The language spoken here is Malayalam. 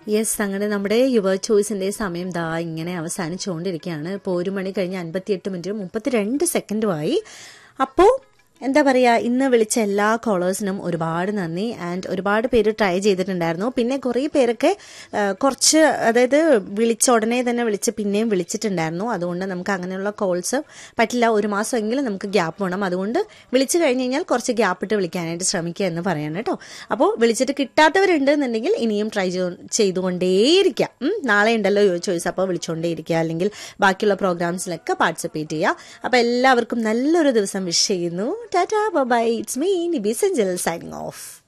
യെസ് അങ്ങനെ നമ്മുടെ യുവ ചോയ്സിന്റെ സമയം ദാ ഇങ്ങനെ അവസാനിച്ചുകൊണ്ടിരിക്കുകയാണ് ഇപ്പോൾ ഒരു മണി കഴിഞ്ഞ് അൻപത്തിയെട്ട് മിനിറ്റും മുപ്പത്തിരണ്ട് സെക്കൻഡുമായി അപ്പോൾ എന്താ പറയുക ഇന്ന് വിളിച്ച എല്ലാ കോളേഴ്സിനും ഒരുപാട് നന്ദി ആൻഡ് ഒരുപാട് പേര് ട്രൈ ചെയ്തിട്ടുണ്ടായിരുന്നു പിന്നെ കുറേ പേരൊക്കെ ആ, കുറച്ച് അതായത് വിളിച്ച ഉടനെ തന്നെ വിളിച്ച് പിന്നെയും വിളിച്ചിട്ടുണ്ടായിരുന്നു അതുകൊണ്ട് നമുക്ക് അങ്ങനെയുള്ള കോൾസ് പറ്റില്ല ഒരു മാസമെങ്കിലും നമുക്ക് ഗ്യാപ്പ് വേണം അതുകൊണ്ട് വിളിച്ചു കഴിഞ്ഞ് കഴിഞ്ഞാൽ കുറച്ച് ഗ്യാപ്പ് ഇട്ട് വിളിക്കാനായിട്ട് ശ്രമിക്കുക എന്ന് പറയാണ് കേട്ടോ അപ്പോൾ വിളിച്ചിട്ട് കിട്ടാത്തവരുണ്ട് എന്നുണ്ടെങ്കിൽ ഇനിയും ട്രൈ ചെയ്തുകൊണ്ടേയിരിക്കാം ഉം, നാളെ ഉണ്ടല്ലോ യോ ചോയ്സ് അപ്പോൾ വിളിച്ചുകൊണ്ടേയിരിക്കുക അല്ലെങ്കിൽ ബാക്കിയുള്ള പ്രോഗ്രാംസിലൊക്കെ പാർട്ടിസിപ്പേറ്റ് ചെയ്യുക അപ്പോൾ എല്ലാവർക്കും നല്ലൊരു ദിവസം വിഷ് ചെയ്യുന്നു ടാറ്റാ ബൈ ഇറ്റ്സ് മീ നിബി സെഞ്ചൽ സൈനിങ് ഓഫ്